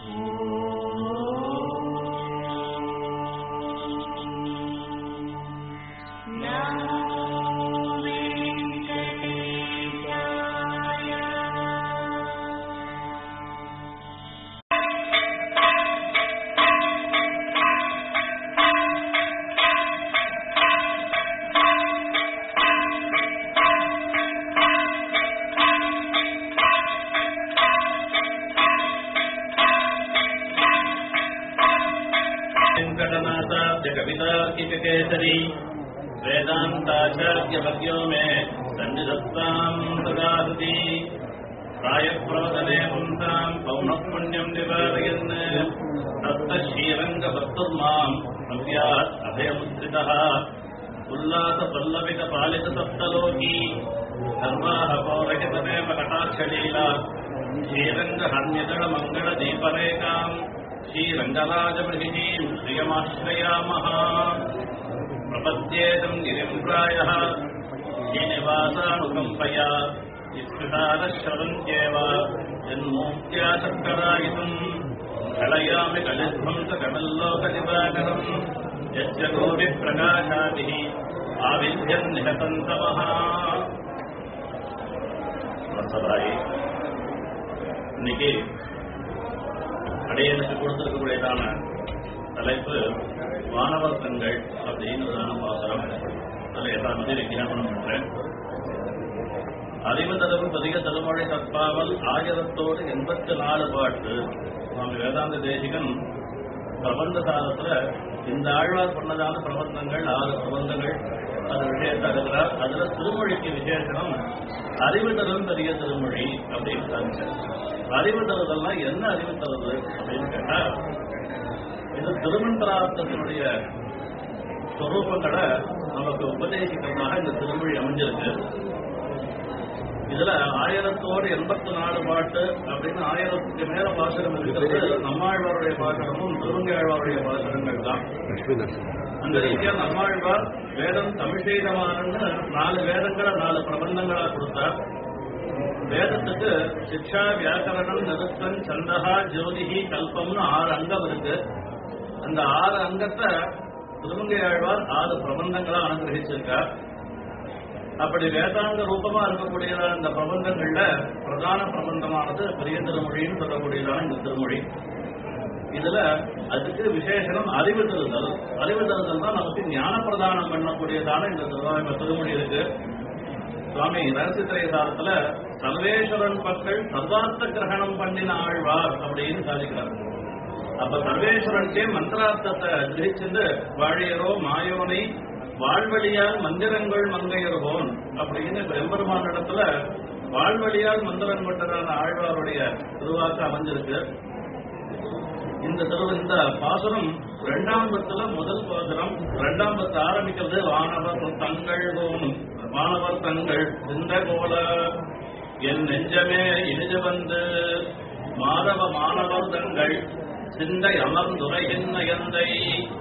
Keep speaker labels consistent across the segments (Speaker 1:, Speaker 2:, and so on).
Speaker 1: वेङ्कटनाथाब्जकवितार्किककेसरी वेदान्ताचार्यवर्यो मे सन्निधत्ताम् सदाहृति प्रायप्रवदने पुंसाम् पौनःपुण्यम् निवारयन् सप्तशीरङ्गभक्तुर्माम् भव्यात् अभयमुद्रितः उल्लासपल्लवितपालितसप्तलोकी धर्माः पौरहितमेव कटाक्षलीला श्रीरङ्गहन्यदळमङ्गलदीपरेखाम् श्रीरङ्गराजबृहिणीम् श्रियमाश्रयामः प्रपद्येदम् गिरिम् प्रायः श्रीनिवासानुकम्पया स्मृतारश्रवन्त्येव जन्मोक्त्या चक्करायितुम् कलयामि कलिध्वंसकमल्लोकदिवाकरम् यस्य गोभिप्रकाशाभिः आविध्यम् निहतन्तमः வசதாயி இன்னைக்கு அடையனுக்கு கொடுத்திருக்கக்கூடியதான தலைப்பு வானவர்த்தங்கள் அப்படின்றதான பாசனம் அதில் எட்டாவது விஞ்ஞாபனம் பண்றேன் அறிவு தடவு பதிக தடுமொழி தற்பாவல் ஆயிரத்தோடு எண்பத்தி நாலு பாட்டு சுவாமி வேதாந்த தேசிகன் பிரபந்த சாரத்துல இந்த ஆழ்வார் பண்ணதான பிரபந்தங்கள் ஆறு பிரபந்தங்கள் அது விஷயத்தை அழுகிறார் அதுல திருமொழிக்கு விசேஷனம் அறிவு தரும் பெரிய திருமொழி அப்படின்னு இருக்காங்க அறிவு தருதல்னா என்ன அறிவு தருது அப்படின்னு கேட்டா இது திருமந்திரார்த்தத்தினுடைய ஸ்வரூபங்களை நமக்கு உபதேசிக்கிறதாக இந்த திருமொழி அமைஞ்சிருக்கு இதுல ஆயிரத்தோடு எண்பத்தி நாலு பாட்டு அப்படின்னு ஆயிரத்துக்கு மேல பாசனம் இருக்கிறது நம்மாழ்வாருடைய பாசனமும் திருவங்காழ்வாருடைய பாசனங்கள் தான் அந்த ரீதியா நம்மாழ்வார் வேதம் தமிழ்செய்தமானன்னு நாலு வேதங்களை நாலு பிரபந்தங்களா கொடுத்தார் வேதத்துக்கு சிக்ஷா வியாக்கரணம் நிருத்தம் சந்தகா ஜோதிகி கல்பம்னு ஆறு அங்கம் இருக்கு அந்த ஆறு அங்கத்தை திருமங்கை ஆழ்வார் ஆறு பிரபந்தங்களா அனுகிரகிச்சிருக்கார் அப்படி வேதாந்த ரூபமா இருக்கக்கூடியதான இந்த பிரபந்தங்கள்ல பிரதான பிரபந்தமானது பெரிய திருமொழின்னு சொல்லக்கூடியதான இந்த திருமொழி இதுல அதுக்கு விசேஷனம் அறிவு தருதல் அறிவு தருதல் தான் நமக்கு ஞான பிரதானம் பண்ணக்கூடியதான இந்த திருவாய்ம திருமொழி இருக்கு சுவாமி ரகசியத்திரை சாரத்துல சர்வேஸ்வரன் பக்கள் சர்வார்த்த கிரகணம் பண்ணின ஆழ்வார் அப்படின்னு சாதிக்கிறார் அப்ப சர்வேஸ்வரனுக்கே மந்திரார்த்தத்தை கிரகிச்சிருந்து வாழியரோ மாயோனை வாழ்வழியால் மந்திரங்கள் மங்கையர்வோன் அப்படின்னு பெரும்பெருமான இடத்துல வாழ்வழியால் மந்திரம் கொண்டதான ஆழ்வாருடைய திருவாக்கு அமைஞ்சிருக்கு இந்த திரு இந்த பாசுரம் இரண்டாம் பத்துல முதல் பாசுரம் இரண்டாம் பத்து ஆரம்பிக்கிறது வானவர் தங்கள் தோணும் வானவர் தங்கள் இந்த போல என் நெஞ்சமே இனிது வந்து மாதவ மாணவர் தங்கள் சிந்தை அமர்ந்துரைகின்ற எந்தை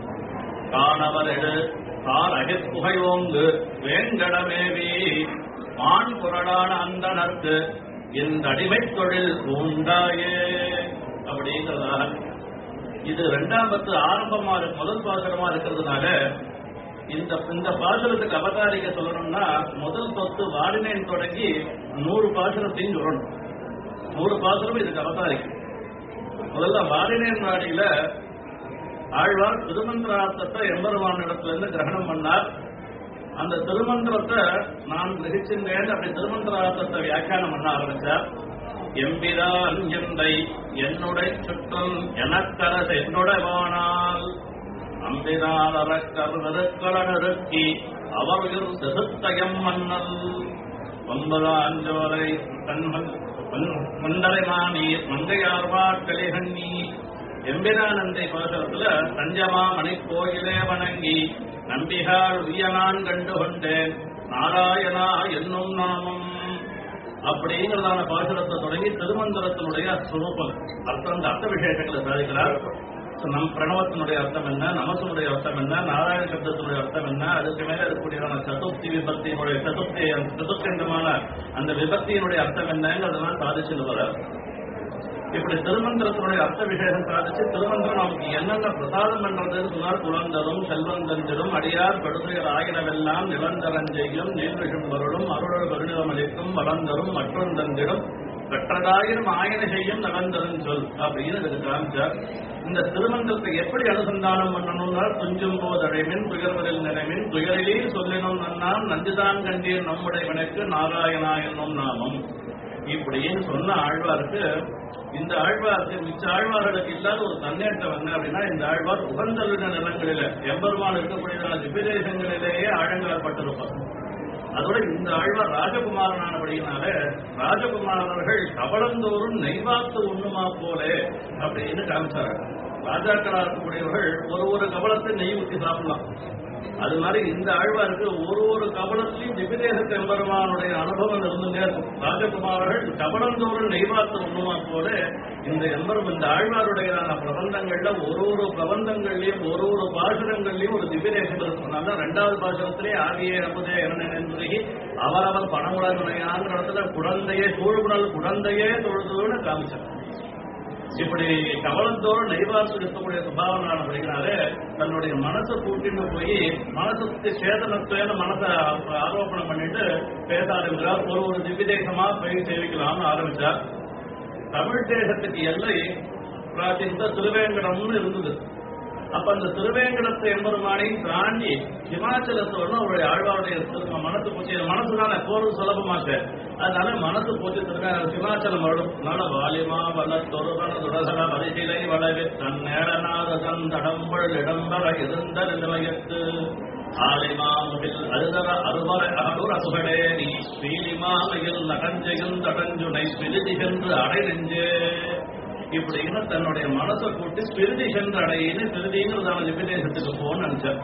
Speaker 1: காணவரெடு கார் அகிர்புகையோங்கு வேங்கடமேவி ஆண் குரலான அந்தனர்க்கு இந்த அடிமைத் தொழில் உண்டாயே அப்படிங்கிறதாக இது ரெண்டாம் பத்து ஆரம்பமா இருக்கு முதல் பாசனமா இருக்கிறதுனால இந்த இந்த பாசனத்துக்கு அவதாரிக்க சொல்லணும்னா முதல் சொத்து வாடினேன் தொடங்கி நூறு பாசனத்தையும் சொல்லணும் நூறு பாசனம் இதுக்கு அவதாரிக்கும் முதல்ல வாடினேன் நாடியில ஆழ்வார் திருமந்திரார்த்தத்தை எம்பெருமான இடத்துல இருந்து கிரகணம் பண்ணார் அந்த திருமந்திரத்தை நான் கிரகிச்சிருந்தேன் அப்படி திருமந்திரார்த்தத்தை வியாக்கியானம் பண்ண ஆரம்பிச்சார் எம்பிரான் எந்தை என்னுடைய சுற்றம் எனக்கரசு என்னுடைவானால் அம்பிரால் அரக்கர் நெருக்கலனருக்கி அவர்கள் செகுத்தயம் மன்னல் ஒன்பதாஞ்சோலை தன்மன் மண்டலை மானீர் மங்கையார்வாட் கலிகண்ணி எம்பிரானந்தை பாசனத்துல தஞ்சமா மணி கோயிலே வணங்கி நம்பிகாள் உயனான் கண்டு கொண்டேன் நாராயணா என்னும் நாமம் அப்படிங்கிறதான பாசுரத்தை தொடங்கி திருமந்திரத்தினுடைய சுரூபம் அர்த்தம் அந்த அர்த்த விசேஷங்களை சாதிக்கிறார் நம் பிரணவத்தினுடைய அர்த்தம் என்ன நமசனுடைய அர்த்தம் என்ன நாராயண சப்தத்தினுடைய அர்த்தம் என்ன அதுக்கு மேல இருக்கக்கூடியதான சதுர்த்தி விபத்தியினுடைய சதுர்த்தி சதுர்த்தங்கமான அந்த விபத்தியினுடைய அர்த்தம் என்னங்கிறதெல்லாம் சாதிச்சுன்னு வர இப்படி திருமந்திரத்தினுடைய அர்த்த விசேஷம் சாதிச்சு திருமந்திரம் நமக்கு என்னென்ன பிரசாதம் பண்றதுன்னு சொன்னார் குழந்தரும் செல்வந்தஞ்சரும் அடியார் படுதுயர் ஆகினவெல்லாம் நிலந்தரஞ்செய்யும் நீர்விழும் வருளும் அருள் கருணிதம் அளிக்கும் வளர்ந்தரும் மற்றொந்தந்திடும் கற்றதாயிரம் ஆயன செய்யும் நகர்ந்தரும் சொல் அப்படின்னு இதுக்கு காமிச்சார் இந்த திருமந்திரத்தை எப்படி அனுசந்தானம் பண்ணணும்னா துஞ்சும் போதழைமின் துயர்வரில் நிலைமின் துயரிலே சொல்லினும் நன்னாம் நஞ்சுதான் கண்டீர் நம்முடையவனுக்கு நாராயணா என்னும் நாமம் இப்படின்னு சொன்ன ஆழ்வாருக்கு இந்த ஆழ்வாருக்கு மிச்ச ஆழ்வார்களுக்கு இல்லாத ஒரு தன்னேற்றம் என்ன அப்படின்னா இந்த ஆழ்வார் உகந்தலுட நிலங்களில எம்பெருமான் இருக்கக்கூடியதான திவ்யதேசங்களிலேயே ஆழங்கப்பட்டிருப்பார் அதோட இந்த ஆழ்வார் ராஜகுமாரனானபடியினால ராஜகுமாரர்கள் கபலந்தோறும் நெய்வாத்து உண்ணுமா போலே அப்படின்னு காமிச்சாங்க ராஜாக்களா இருக்கக்கூடியவர்கள் ஒரு ஒரு கபலத்தை நெய் ஊற்றி சாப்பிடலாம் அது மாதிரி இந்த ஆழ்வாருக்கு ஒரு ஒரு கபலத்திலையும் திவ்யதேச எம்பெருமானுடைய அனுபவம் இருந்துட்டே இருக்கும் ராஜகுமாரர்கள் கபலந்தோறும் நெய்வாத்து உண்ணுமா போல இந்த எம்பெரும் இந்த ஆழ்வாருடையதான பிரபந்தங்கள்ல ஒரு ஒரு பிரபந்தங்கள்லயும் ஒரு ஒரு பாசுரங்கள்லயும் ஒரு திவ்யதேசம் இருக்கும் ரெண்டாவது பாசுரத்திலே ஆகிய அமுதே என்ன அவரவர் பணமுடனுடையாங்கிற இடத்துல குழந்தையே சூழ்குடல் குழந்தையே தொழுதுன்னு காமிச்சார் இப்படி கவலத்தோடு நெய்வாசு இருக்கக்கூடிய சுபாவனான படிக்கிறாரு தன்னுடைய மனசை கூட்டிட்டு போய் மனசுக்கு சேதனத்தேன மனசை ஆரோபணம் பண்ணிட்டு பேச ஆரம்பிச்சார் ஒரு ஒரு திவ்யதேசமா போய் சேவிக்கலாம்னு ஆரம்பிச்சார் தமிழ் தேசத்துக்கு எல்லை பிராச்சீன திருவேங்கடம்னு இருந்தது அப்ப அந்த திருவேங்கடத்தை எம்பெருமானையும் தாண்டி ஹிமாச்சலத்தோட அவருடைய ஆழ்வாருடைய திரு- மனசு போச்சு மனசு தானே போறது சுலபமாச்சு அதனால மனசு போச்சு திருவே ஹிமாச்சலம் வரும் அதனால வாலிமா வல்ல தொருவன துடசல வரிசிலை வளவி தன் நேரநாத தன் தடம்பள் இடம்பர இருந்த நிலையத்து ஆலிமா முகில் அழுதர அருவர அருர சுகடே நீ ஸ்ரீலிமாமையில் நகஞ்செயும் தடஞ்சுனை பிரிதி சென்று அடை நெஞ்சே இப்படின்னு தன்னுடைய மனசை கூட்டி ஸ்பிரிதி சென்று அடையின்னு ஸ்பிரிதிங்கிறதான லிபிதேசத்துக்கு போகணும்னு நினைச்சார்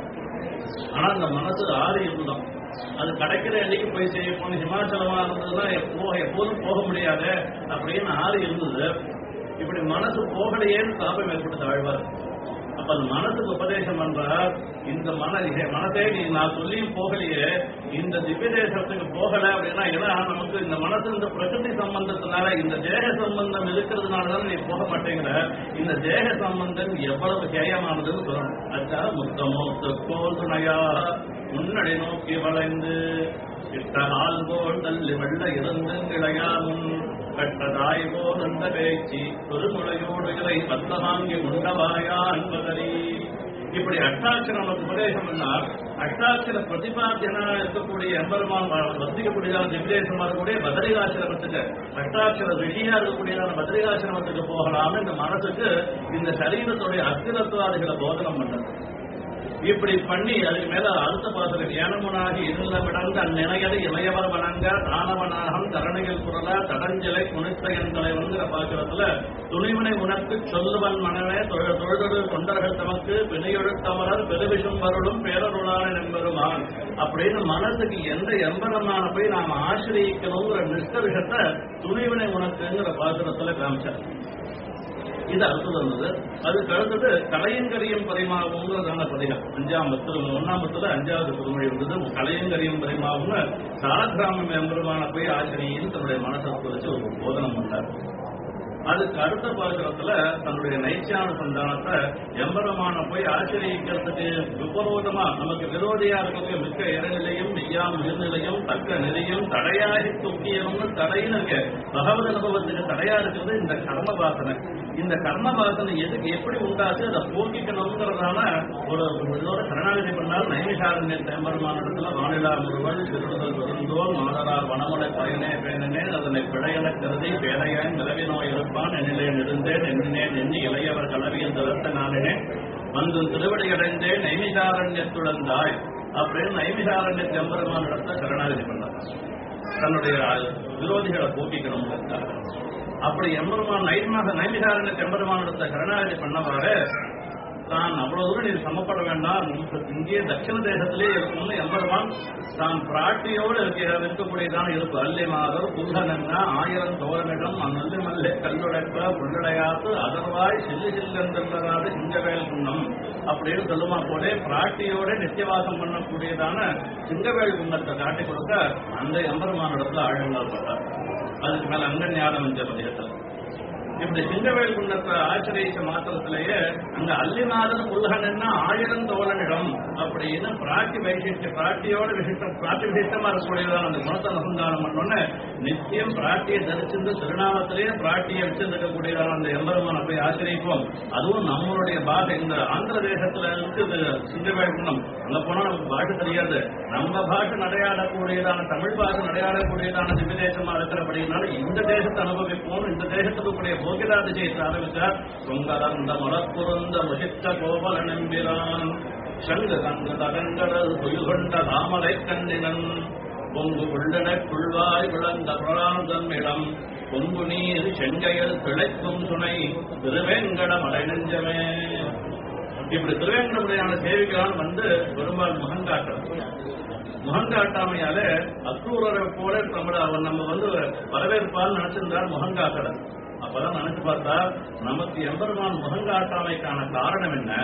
Speaker 1: ஆனா அந்த மனசு ஆறு இருந்துதான் அது கிடைக்கிற அன்னைக்கு போய் செய்ய போன ஹிமாச்சலமா இருந்ததுன்னா எப்போ எப்போதும் போக முடியாது அப்படின்னு ஆறு இருந்தது இப்படி மனசு போகலையேன்னு தாபம் ஏற்படுத்த ஆழ்வார் அப்ப அந்த மனசுக்கு உபதேசம் பண்றார் இந்த மன இதை மனசே நீ நான் சொல்லியும் போகலையே இந்த திவ்ய தேசத்துக்கு போகல அப்படின்னா ஏன்னா நமக்கு இந்த மனசு இந்த பிரகிருதி சம்பந்தத்தினால இந்த தேக சம்பந்தம் இருக்கிறதுனால தான் நீ போக மாட்டேங்கிற இந்த தேக சம்பந்தம் எவ்வளவு கேயமானதுன்னு சொல்லணும் அதுக்காக முத்தமோ போல் துணையா முன்னடை நோக்கி வளைந்து இட்டகால் போல் தள்ளி வெள்ள இருந்து இளையா முன் கட்டதாய் போல் அந்த பேச்சு பெருமுளையோடு இலை பத்த வாங்கி உண்டவாயா அன்பதரி இப்படி அஷ்டாட்சரம் நமக்கு உபதேசம் பண்ணால் அஷ்டாட்சர பிரதிபாத்தியனா இருக்கக்கூடிய எம்பெருமான் வர்த்திக்கக்கூடியதான திவ்யேசமா இருக்கக்கூடிய பத்ரிகாசிரமத்துக்கு அஷ்டாட்சர ரிஷியா இருக்கக்கூடியதான பத்ரிகாசிரமத்துக்கு போகலாம்னு இந்த மனசுக்கு இந்த சரீரத்துடைய அஸ்திரத்துவாதிகளை போதனம் பண்ணது இப்படி பண்ணி அதுக்கு மேல அடுத்த பாத்திரம் ஏனமுனாகி இருந்த விடந்த அந்நிலையது இளையவர் வணங்க தானவனாகம் தரணிகள் குரல தடஞ்சலை குணித்த என் தலைவன்கிற பாத்திரத்துல துணிவினை உனக்கு சொல்லுவன் மனமே தொழ- தொழுதொடு தொண்டர்கள் தமக்கு பிணையொழுத்தமரர் பெருவிஷம் வருளும் பேரருளான நம்பெருமான் அப்படின்னு மனசுக்கு எந்த எம்பெருமான போய் நாம ஆசிரியக்கணுங்கிற நிஷ்கர்ஷத்தை துணிவினை உனக்குங்கிற பாத்திரத்துல காமிச்சார் இது அடுத்தது வந்தது அதுக்கு அடுத்தது கலையங்கரியம் பரிமாவுங்கிறதான பதிகம் அஞ்சாம் பத்துல ஒன்னாம் பத்துல அஞ்சாவது திருமொழி வந்தது கலையங்கரியம் பரிமாவுன்னு சாலக்கிராமம் எம்பெருமான போய் ஆசிரியின்னு தன்னுடைய மனசை குறிச்சு ஒரு போதனம் பண்ணார் அதுக்கு அடுத்த பாசுரத்துல தன்னுடைய நைச்சான சந்தானத்தை எம்பெருமான போய் ஆசிரியக்கிறதுக்கு விபரோதமா நமக்கு விரோதியா இருக்கக்கூடிய மிக்க இறநிலையும் மெய்யாம் உயிர்நிலையும் தக்க நெறியும் தடையாகி தூக்கியணும்னு தடைன்னு இருக்கு பகவத் அனுபவத்துக்கு தடையா இருக்கிறது இந்த கர்ம வாசனை இந்த கர்ம வாசனை எதுக்கு எப்படி உண்டாச்சு அதை போக்கிக்கணுங்கிறதான ஒரு இதோட சரணாகதி பண்ணால் நைமிஷாரண்ய தேம்பெருமான இடத்துல வானிலா முருவல் திருடுதல் விருந்தோல் மாதரார் வனமுறை பயனே பேனனே அதனை பிழையென கருதி பேரையான் நிலவி நோய் இருப்பான் என்னிலே நெடுந்தேன் எண்ணினேன் எண்ணி இளையவர் கலவியின் தரத்த நாளினே வந்து திருவடி அடைந்தேன் நைமிஷாரண்யத்துழந்தாய் அப்படின்னு நைமிஷாரண்ய தேம்பெருமான இடத்துல சரணாகதி பண்ணார் தன்னுடைய விரோதிகளை போக்கிக்கணுங்கிறதுக்காக அப்படி எம்பெருமான் நைமாக நைமிசாரண எம்பெருமானிடத்தை கருணாநிதி பண்ணவாறு தான் அவ்வளவு தூரம் நீர் சமப்பட வேண்டாம் இங்கே தட்சிண தேசத்திலே இருக்கணும்னு எம்பெருமான் தான் பிராட்டியோடு இருக்கிற இருக்கக்கூடியதான இருப்பு அல்லி மாதர் புல்லனன்னா ஆயிரம் தோரனிடம் அந்நல்லி மல்லே கல்லுடைப்ப புள்ளடையாத்து அதர்வாய் சில்லு சில்லென்றல்லாத சிங்கவேல் குன்னம் அப்படின்னு சொல்லுமா போலே பிராட்டியோட நித்தியவாசம் பண்ணக்கூடியதான சிங்கவேல் குன்னத்தை காட்டி கொடுக்க அந்த எம்பெருமானிடத்துல ஆழங்கள் பட்டார் அதுக்கு மேல அங்கன்யானம் இந்த பதிகத்தில் இப்படி சிங்கவேல் குண்டத்தை ஆசிரியச்ச மாத்திரத்திலேயே அங்க அல்லிநாதன் புல்கன் என்ன ஆயிரம் தோழனிடம் அப்படின்னு பிராட்டி வைசிஷ்ட பிராட்டியோட விசிஷ்டம் பிராட்டி விசிஷ்டமா இருக்கக்கூடியதான் அந்த குணத்தை அனுசந்தானம் பண்ணோன்னு நித்தியம் பிராட்டியை தரிச்சிருந்து திருநாமத்திலேயே பிராட்டியை வச்சிருக்கக்கூடியதான அந்த எம்பெருமான போய் ஆசிரியப்போம் அதுவும் நம்மளுடைய பாஷை இந்த ஆந்திர தேசத்துல இருக்குது சிங்கவேல் குண்டம் அங்க போனா நமக்கு பாஷை தெரியாது நம்ம பாஷை நடையாடக்கூடியதான தமிழ் பாஷை நடையாடக்கூடியதான திவ்ய தேசமா இருக்கிறபடினால இந்த தேசத்தை அனுபவிப்போம் இந்த தேசத்துக்கு கூடிய போகிதா திசையத்தை ஆரம்பித்தார் சுங்கரந்த மலப்புறந்த முசித்த கோபல நம்பிரான் சங்க கங்க தகங்கடல் பொய்கொண்ட தாமரை கண்ணினன் பொங்கு கொள்ளன குள்வாய் விளந்த புராந்தன்மிடம் பொங்கு நீர் செங்கையல் திளைக்கும் சுனை திருவேங்கட மலை நெஞ்சமே இப்படி திருவேங்கடமுடையான சேவிகளால் வந்து பெரும்பால் முகங்காட்டம் முகங்காட்டாமையால அக்ரூரரை போல நம்மள அவர் நம்ம வந்து வரவேற்பால் நினைச்சிருந்தார் முகங்காட்டல அப்பதான் நினைச்சு பார்த்தா நமக்கு எம்பெருமான் முகங்காட்டாமைக்கான காரணம் என்ன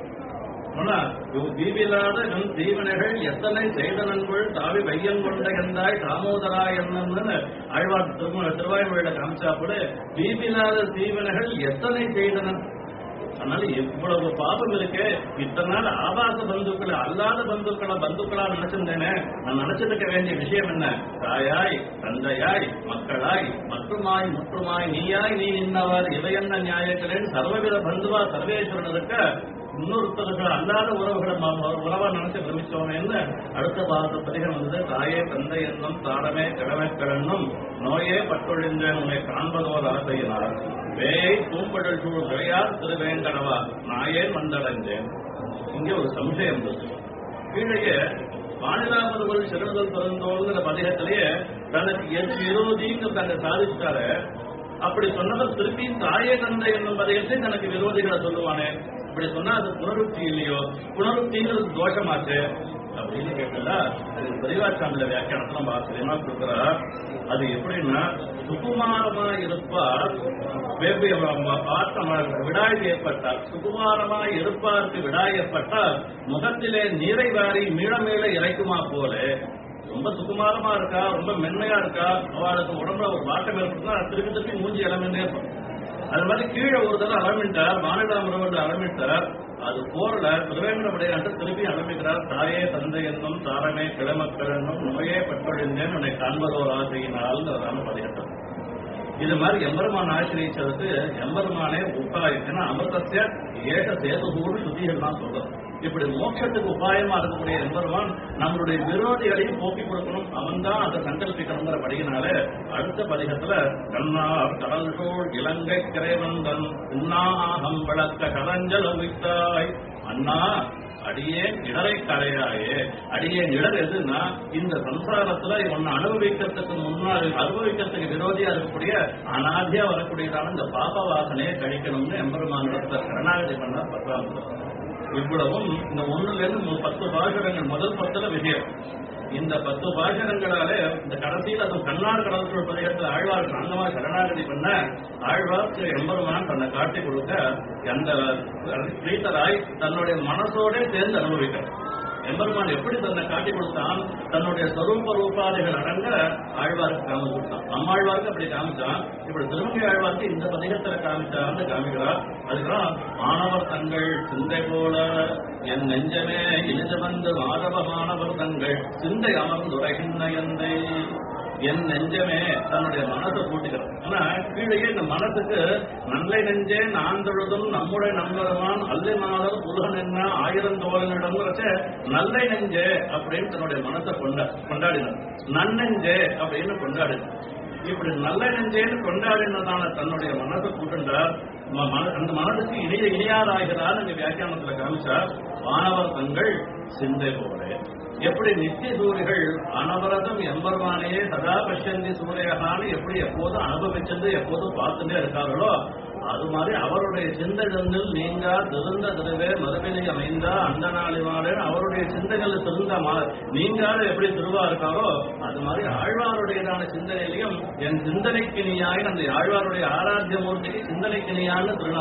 Speaker 1: சொன்னா, இவ் தீவிலாத நம் தீவனைகள் எத்தனை செய்தனன்கள் தாவி வையம் கொண்ட எந்தாய் தாமோதரா என்னன்னு ஆழ்வார் திருமண திருவாய்மொழியில காமிச்சா கூட தீவிலாத தீவனைகள் எத்தனை செய்தனன் அதனால எவ்வளவு பாபம் இருக்கு இத்தனை நாள் ஆபாச பந்துக்களை அல்லாத பந்துக்களை பந்துக்களா நினைச்சிருந்தேனே நான் நினைச்சிருக்க வேண்டிய விஷயம் என்ன தாயாய் தந்தையாய் மக்களாய் மற்றுமாய் முற்றுமாய் நீயாய் நீ நின்னவர் இவையென்ன நியாயங்களேன் சர்வவித பந்துவா சர்வேஸ்வரன் இருக்க இன்னொருத்தர்கள் அல்லாத உறவுகளை ம- உறவா நினைச்சு பிரமிச்சோமேன்னு அடுத்த பாரத பதிகம் வந்தது தாயே தந்தை என்னும் தாரமே கிழமை கிழன்னும் நோயே பட்டொழிந்தேன் உன்னை காண்பதோர் ஆசையினார் வேயை பூம்படல் சூழ் விளையார் திருவேங்கடவா நாயேன் வந்தடைந்தேன் இங்கே ஒரு சம்சயம் இருந்தது கீழே வானிலாமதுகள் சிறந்தல் பிறந்தோங்கிற பதிகத்திலேயே தனக்கு எது விரோதிங்கிறத அங்க சாதிச்சாரு அப்படி சொன்னவர் திருப்பி தாயே தந்தை என்னும் பதிகத்தை தனக்கு விரோதிகளை சொல்லுவானே இப்படி சொன்னா அது புனருக்தி இல்லையோ புனருக்திங்கிறது தோஷமாச்சு அப்படின்னு கேட்டல அதுக்கு பெரியவாச்சாமில வியாக்கியானத்துல நம்ம ஆச்சரியமா கொடுக்குறா அது எப்படின்னா சுகுமாரமா இருப்பார் வெவ்வே பார்த்த விடாய் ஏற்பட்டார் சுகுமாரமா இருப்பாருக்கு விடாய் ஏற்பட்டால் முகத்திலே நீரை வாரி மீள மீள இறைக்குமா போல ரொம்ப சுகுமாரமா இருக்கா ரொம்ப மென்மையா இருக்கா அவளுக்கு உடம்புல ஒரு வாட்டம் ஏற்பட்டுனா திருப்பி திருப்பி மூஞ்சி இளமென்னே இருக்கும் அது மாதிரி கீழே ஒரு தடவை அலமிட்டார் மாநிலாமரவர் அலமிட்டார் அது போரல திருவேங்கடமுடையாண்டு திருப்பி அலமிக்கிறார் தாயே தந்தை என்னும் தாரமே கிழமக்கள் என்னும் நோயே பட்டொழிந்தேன் உன்னை காண்பதோர் ஆசையினால்ங்கிறதான பதிகட்டம் இது மாதிரி எம்பெருமான் ஆசிரியச்சதுக்கு எம்பெருமானே உபாயம் ஏன்னா அமிர்தத்திய ஏக சேதுகூடு சுத்திகள் தான் சொல்றது இப்படி மோட்சத்துக்கு உபாயமா இருக்கக்கூடிய எம்பெருமான் நம்மளுடைய விரோதிகளையும் போக்கி கொடுக்கணும் அவன் தான் அதை சங்கல்பிக்கணுங்கிற படியினால அடுத்த பதிகத்துல கண்ணார் கடல் சூழ் இலங்கை கிரைவந்தன் உண்ணாகம் விளக்க கலஞ்சல் வைத்தாய் அண்ணா அடியேன் இடரை கரையாயே அடியேன் இடர் எதுன்னா இந்த சம்சாரத்துல ஒன்னு அனுபவிக்கிறதுக்கு முன்னாடி அனுபவிக்கிறதுக்கு விரோதியா இருக்கக்கூடிய அனாதியா வரக்கூடியதான இந்த பாப வாசனையை கழிக்கணும்னு எம்பெருமானிடத்துல சரணாகதி பண்ண பத்தாம் இவ்வளவும் இந்த ஒண்ணுல இருந்து மு- பத்து பாசுரங்கள் முதல் பத்துல விஷயம் இந்த பத்து பாசுரங்களால இந்த கடைசியில் அது கண்ணார் கடற்கரை பதிகத்தில் ஆழ்வார் அங்கமா சரணாகதி பண்ண ஆழ்வார் எம்பெருமான் தன்னை காட்டி கொடுக்க அந்த பிரீத்தராய் தன்னுடைய மனசோட சேர்ந்து அனுபவிக்கிறார் எம்பெருமான் எப்படி தன்னை காட்டி கொடுத்தான் தன்னுடைய சொரூப ரூபாதிகள் அடங்க ஆழ்வாருக்கு காமிச்சு கொடுத்தான் நம்மாழ்வாருக்கு அப்படி காமிச்சான் இப்படி திருமங்கை ஆழ்வாருக்கு இந்த பதிகத்துல காமிச்சான்னு காமிக்கிறார் அதுக்கெல்லாம் மாணவர் தங்கள் சிந்தை போல என் நெஞ்சமே இனிது வந்து மாதவ மாணவர் தங்கள் சிந்தை அமர்ந்துரைகின்ற எந்தை என் நெஞ்சமே தன்னுடைய மனசை கூட்டுகிறது ஆனா கீழே இந்த மனசுக்கு நல்லை நெஞ்சே நான் தொழுதும் நம்முடைய நம்பருமான் அல்லை மாதம் புலகன் என்ன ஆயிரம் தோழனிடம் நல்லை நெஞ்சே அப்படின்னு தன்னுடைய மனசை கொண்டா கொண்டாடினார் நன்னெஞ்சே அப்படின்னு கொண்டாடினார் இப்படி நல்ல நெஞ்சேன்னு கொண்டாடினதான தன்னுடைய மனசை கூட்டுண்டார் ம- மன- அந்த மனதுக்கு இணைய இணையாராகிறார் இந்த வியாக்கியானத்துல காமிச்சார் வானவர் தங்கள் சிந்தை போல எப்படி நித்திய சூரிகள் அனவரதம் எம்பெருமானையே சதா பஷ்யந்தி சூரியகான்னு எப்படி எப்போதும் அனுபவிச்சது எப்போதும் பார்த்துட்டே இருக்கார்களோ அது மாதிரி அவருடைய சிந்தைகளில் நீங்கா திருந்த திருவே மறுபினை அமைந்தா அந்த நாளிவாறு அவருடைய சிந்தைகள் திருந்த மா- நீங்காத எப்படி திருவா இருக்காரோ அது மாதிரி ஆழ்வாருடையதான சிந்தனையிலையும் என் சிந்தனைக்கு நீயாய் அந்த ஆழ்வாருடைய ஆராத்திய மூர்த்திக்கு சிந்தனைக்கு நீயான்னு திருநாம்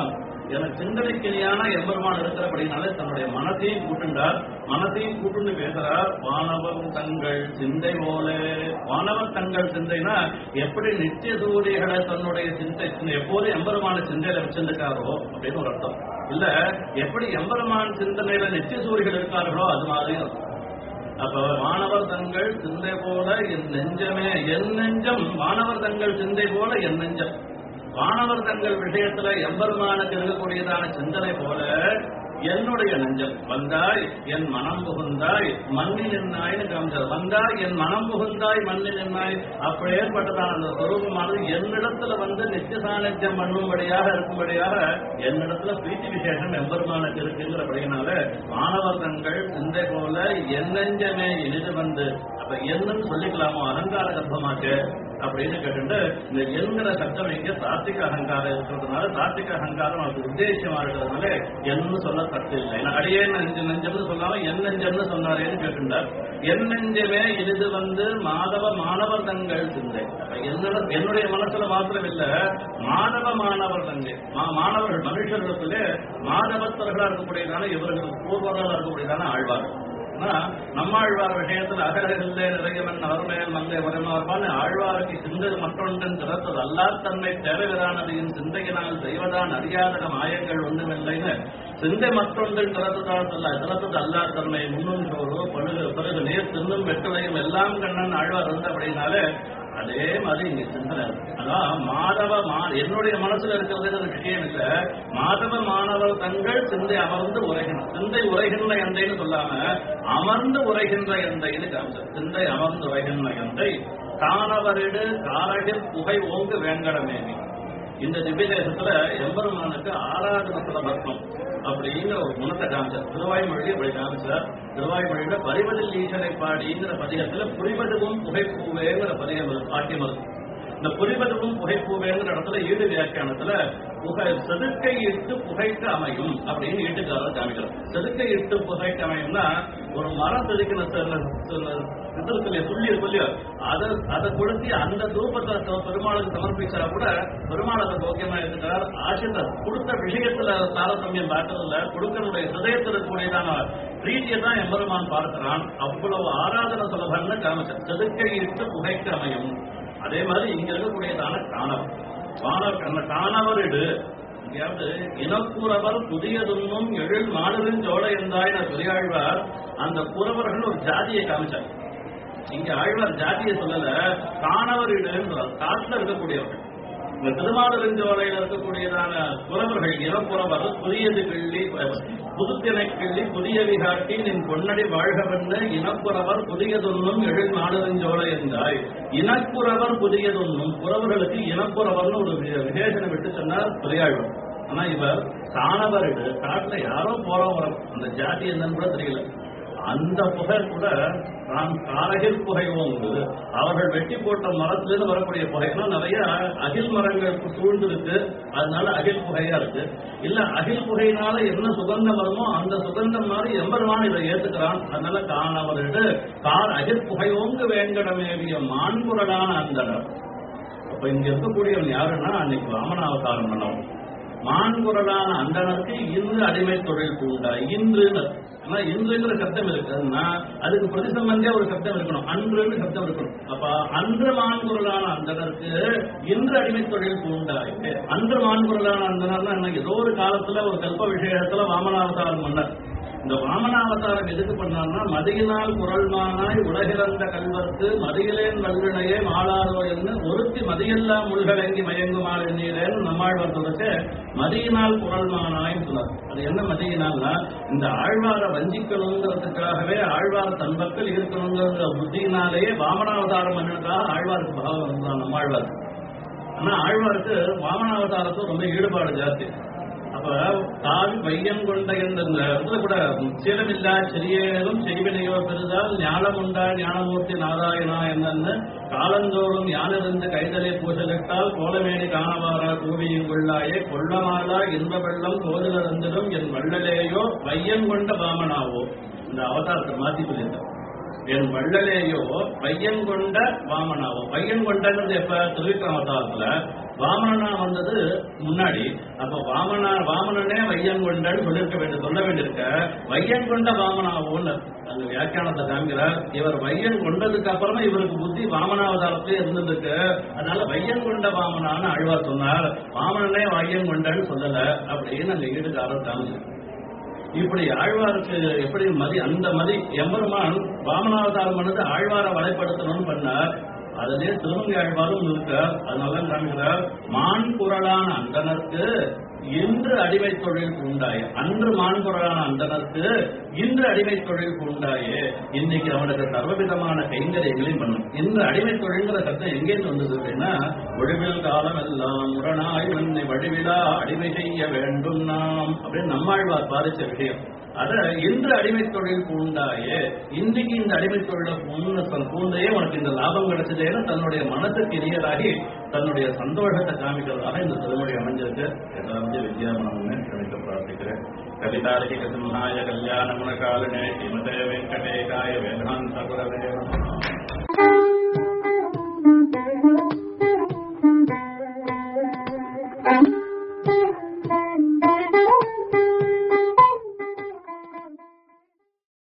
Speaker 1: எனக்கு சிந்தனைக்கிரியான எம்பெருமான் இருக்கிறபடினால தன்னுடைய மனசையும் கூட்டுண்டார் மனசையும் கூட்டுண்டு பேசுறார் வானவர் தங்கள் சிந்தை போல வானவர் தங்கள் சிந்தைனா எப்படி நித்திய சூரியகளை தன்னுடைய சிந்தை எப்போது எம்பெருமான சிந்தையில வச்சிருக்காரோ அப்படின்னு ஒரு அர்த்தம் இல்ல எப்படி எம்பெருமான் சிந்தனையில நித்திய சூரியர்கள் இருக்கார்களோ அது மாதிரி அர்த்தம் அப்ப மாணவர் தங்கள் சிந்தை போல என் நெஞ்சமே என் நெஞ்சம் மாணவர் தங்கள் சிந்தை போல என் நெஞ்சம் மாணவர் தங்கள் விஷயத்துல எம்பெருமானுக்கு இருக்கக்கூடியதான சிந்தனை போல என்னுடைய நெஞ்சம் வந்தாய் என் மனம் புகுந்தாய் மண்ணில் நின்னாய்னு காமிச்சார் வந்தாய் என் மனம் புகுந்தாய் மண்ணில் நின்னாய் அப்ப ஏற்பட்டதான அந்த சொரூபமானது என்னிடத்துல வந்து நித்திய சாநித்தியம் பண்ணும்படியாக இருக்கும்படியாக என்னிடத்துல பிரீத்தி விசேஷம் எம்பெருமானுக்கு இருக்குங்கிறபடினால மாணவர் தங்கள் சிந்தை போல என் நெஞ்சமே இனிது வந்து அப்ப என்னன்னு சொல்லிக்கலாமோ அகங்கார கர்ப்பமாக்கு அப்படின்னு கேட்டுட்டு இந்த என்கிற சப்தம் இங்க சாத்திக அகங்காரம் இருக்கிறதுனால சாத்திக அகங்காரம் அதுக்கு உத்தேசமா இருக்கிறதுனால என்ன சொல்ல தட்டு இல்லை ஏன்னா அடியே நெஞ்சு நெஞ்சம்னு சொல்லாம என் நெஞ்சம்னு சொன்னாரேன்னு கேட்டுட்டார் என் நெஞ்சமே இது வந்து மாதவ மாணவர் தங்கள் சிந்தை அப்ப என்னோட என்னுடைய மனசுல மாத்திரம் இல்ல மாணவ மாணவர் தங்கை மா- மாணவர்கள் மனுஷர்களுக்குள்ளே மாதவத்தர்களா இருக்கக்கூடியதான இவர்கள் பூர்வர்களா இருக்கக்கூடியதான ஆழ்வார் ஆனா, நம்மாழ்வார் விஷயத்தில் அகரகில்லே நிறையவன் அவர்மேல் மங்கை வரமார்பான் ஆழ்வாருக்கு சிந்தது மற்றொன்றன் திறத்தது அல்லாத்தன்மை தேவைவரானதையும் சிந்தையினால் செய்வதான் அறியாதக மாயங்கள் ஒன்றுமில்லைன்னு சிந்தை மற்றொன்றின் திறத்துதான் சொல்ல திறத்தது அல்லாத்தன்மை முன்னும் சோறு பழுகு பிறகு நீர் தின்னும் வெட்டுவையும் எல்லாம் கண்ணன் ஆழ்வார் இருந்தபடினாலே அதே மாதிரி இங்க சிந்தனை இருக்கு. அதான் மாதவ மா என்னுடைய மனசுல இருக்கிறது விஷயம் இல்ல மாதவ மாணவர் தங்கள் சிந்தை அமர்ந்து உரைகின்ற சிந்தை உரைகின்ற எந்தைன்னு சொல்லாம அமர்ந்து உரைகின்ற எந்தைன்னு காமிச்சார் சிந்தை அமர்ந்து உரைகின்ற எந்தை காணவரிடு காரகில் புகை ஓங்கு வேங்கடமேனி இந்த திவ்யதேசத்துல எம்பெருமானுக்கு ஆராதனத்துல பத்மம் அப்படிங்கிற ஒரு குணத்தை காமிச்சார் திருவாய்மொழி அப்படி காமிச்சார் திருவாய்மொழியில பரிவதில் ஈசனை பாடிங்கிற பதிகத்துல புரிவதுவும் புகைப்பூவேங்கிற பதிகம் இருக்கு, வாக்கியம் இருக்கு இந்த புரிவதுவும் புகைப்பூவேங்கிற இடத்துல ஈடு வியாக்கியானத்துல புகை செதுக்கை இட்டு புகைக்கு அமையும் அப்படின்னு ஈட்டுக்காரர் காமிக்கிறார் செதுக்கை இட்டு புகைக்கு அமையும்னா ஒரு மரம் செதுக்கின சித்திரத்துல சொல்லி இருக்கு இல்லையோ அதை அதை கொளுத்தி அந்த தூபத்தை த- பெருமாளுக்கு சமர்ப்பிச்சா கூட பெருமாளுக்கு போக்கியமா இருக்கிறார் ஆசிரியர் கொடுத்த விஷயத்துல தாரதமியம் பார்த்ததில்ல கொடுக்கறதுடைய ஹிருதயத்தில் இருக்கக்கூடியதான பிரீத்தியை தான் எம்பெருமான் பார்க்கிறான் அவ்வளவு ஆராதன சுலபன்னு காமிச்சார் செதுக்கை இட்டு புகைக்கு அமையும் அதே மாதிரி இங்க இருக்கக்கூடியதான காணவர் வானவர் அந்த காணவரிடு எங்கேயாவது இனக்குறவர் புதியதுன்னும் எழில் மாடுவின் ஜோலை என்றாய் பெரியாழ்வார் அந்த குறவர்கள் ஒரு ஜாதியை காமிச்சார் இங்க ஆழ்வார் ஜாதியை சொல்லல காணவரிடுன்றார் காட்டுல இருக்கக்கூடியவர்கள் இந்த திருமாலிருஞ்சோலையில் இருக்கக்கூடியதான குறவர்கள் இனப்புறவர் புதியது கிள்ளி புதுத்தினை கிள்ளி புதியவி காட்டி நின் பொன்னடி வாழ்கவென்று இனப்புறவர் புதியதொன்னும் எழில் மாடுதஞ்சோலை என்றாய் இனப்புறவர் புதியதொன்னும் புறவர்களுக்கு இனப்புறவர்னு ஒரு வி- விசேஷனை விட்டு சொன்னார் பெரியாழ்வார் ஆனா இவர் காணவரிடு காட்டுல யாரோ போறோம் வரோம் அந்த ஜாதி என்னன்னு கூட தெரியல அந்த புகை கூட நாம் காரகில் புகை ஓங்கு அவர்கள் வெட்டி போட்ட மரத்திலிருந்து வரக்கூடிய புகைனா நிறைய அகில் மரங்கள் சூழ்ந்திருக்கு அதனால அகில் புகையா இருக்கு இல்ல அகில் புகையினால என்ன சுகந்தம் வருமோ அந்த சுகந்தம் மாதிரி எம்பெருமான் இதை ஏத்துக்கிறான் அதனால காணவரிடு கார் அகில் புகை ஓங்கு வேங்கடமேவிய மான்குரலான அந்தனர் அப்ப இங்க இருக்கக்கூடியவன் யாருன்னா அன்னைக்கு வாமனாவதாரம் பண்ணவன் மான்குரலான அந்தனருக்கு இன்று அடிமை தொழில் பூண்டா இன்றுன்னு ஆனா இன்றுங்கிற சப்தம் இருக்குன்னா அதுக்கு பிரதிசம்பந்தியா ஒரு சப்தம் இருக்கணும் அன்றுன்னு சப்தம் இருக்கணும் அப்ப அன்று மான்குரலான அந்தனருக்கு இன்று அடிமை தொழில் பூண்டா அன்று மான்குரலான அந்தனர்னா என்ன ஏதோ ஒரு காலத்துல ஒரு கல்ப விஷயத்துல வாமனாவதாரம் பண்ணார் இந்த வாமனாவதாரம் எதுக்கு பண்ணார்னா மதியினால் குரல்மானாய் உலகிறந்த கல்வர்க்கு மதியிலேன் வல்வினையே மாளாரோ என்று ஒருத்தி மதியெல்லாம் முள்களங்கி மயங்குமாள் எண்ணீரேன்னு நம்மாழ்வார் சொல்லுச்சு மதியினால் குரல்மானாய் சொன்னார் அது என்ன மதியினால்னா இந்த ஆழ்வாரை வஞ்சிக்கணுங்கிறதுக்காகவே ஆழ்வார் தன் பக்கத்தில் இருக்கணுங்கிற புத்தியினாலேயே வாமனாவதாரம் பண்ணினதுக்காக ஆழ்வாருக்கு பாவம் இருந்தான் நம்மாழ்வார் ஆனா ஆழ்வாருக்கு வாமனாவதாரத்தும் ரொம்ப ஈடுபாடு ஜாஸ்தி அப்ப தாவி பையன் கொண்ட என்ற இந்த இடத்துல கூட சீலமில்லா சிறியேறும் செய்வினையோ பெரிதால் ஞானம் உண்டா ஞானமூர்த்தி நாராயணா என்னன்னு காலந்தோறும் யானிருந்து கைதலை பூசலிட்டால் கோலமேனி காணவாரா கூவியும் கொள்ளாயே கொள்ளமாலா இன்ப வெள்ளம் கோதிலிருந்திடும் என் வள்ளலேயோ பையன் கொண்ட பாமனாவோ இந்த அவதாரத்தை மாத்தி சொல்லியிருக்கார் என் வள்ளலேயோ பையன் கொண்ட வாமனாவோ பையன் கொண்டங்கிறது எப்ப திருவிக்ரம அவதாரத்துல வாமனனா வந்தது முன்னாடி அப்ப வாமனா வாமனனே வையங்கொண்டன்னு சொல்லிருக்க வேண்டும் சொல்ல வேண்டியிருக்க வையங்கொண்ட வாமனாவோன்னு அந்த வியாக்கியானத்தை காமிக்கிறார் இவர் வையன் கொண்டதுக்கு அப்புறமா இவருக்கு புத்தி வாமனாவதாரத்திலே இருந்திருக்கு அதனால வையன் கொண்ட வாமனான்னு ஆழ்வார் சொன்னார் வாமனனே வையன் கொண்டன்னு சொல்லல அப்படின்னு அந்த ஈடுகாரர் காமிச்சிருக்கு இப்படி ஆழ்வாருக்கு எப்படி மதி அந்த மதி எம்பெருமான் வாமனாவதாரம் பண்ணது ஆழ்வாரை வலைப்படுத்தணும்னு பண்ணார் அதிலே திருமங்கை ஆழ்வாரும் இருக்கார் அதனால காமிக்கிறார் மான் குரலான அந்தனருக்கு இன்று அடிமை தொழில் பூண்டாயே அன்று மான் குரலான அந்தனருக்கு இன்று அடிமை தொழில் பூண்டாயே இன்னைக்கு அவனுக்கு சர்வவிதமான கைங்கரியங்களையும் பண்ணும் இந்த அடிமை தொழில்ங்கிற சத்தம் எங்கேருந்து வந்தது அப்படின்னா ஒழிவில் காலம் எல்லாம் முரணாய் மண்ணை வடிவிலா அடிமை செய்ய வேண்டும் நாம் அப்படின்னு நம்மாழ்வார் பாதிச்ச விஷயம் அத இன்று அடிமை தொழில் பூண்டாயே இன்றைக்கு இந்த அடிமை தொழில பூந்த பூந்தையே உனக்கு இந்த லாபம் கிடைச்சதேன்னு தன்னுடைய மனசுக்கு இனியராகி தன்னுடைய சந்தோஷத்தை காமிக்கிறதாக இந்த திருமொழி அமைஞ்சிருக்கு எல்லாமே வித்யாமனம்னு கணிக்க பிரார்த்திக்கிறேன் கவிதாரிக சிம்ஹாய கல்யாண குணகாலினே ஸ்ரீமதே வெங்கடேகாய வேதாந்த குரவே நமः.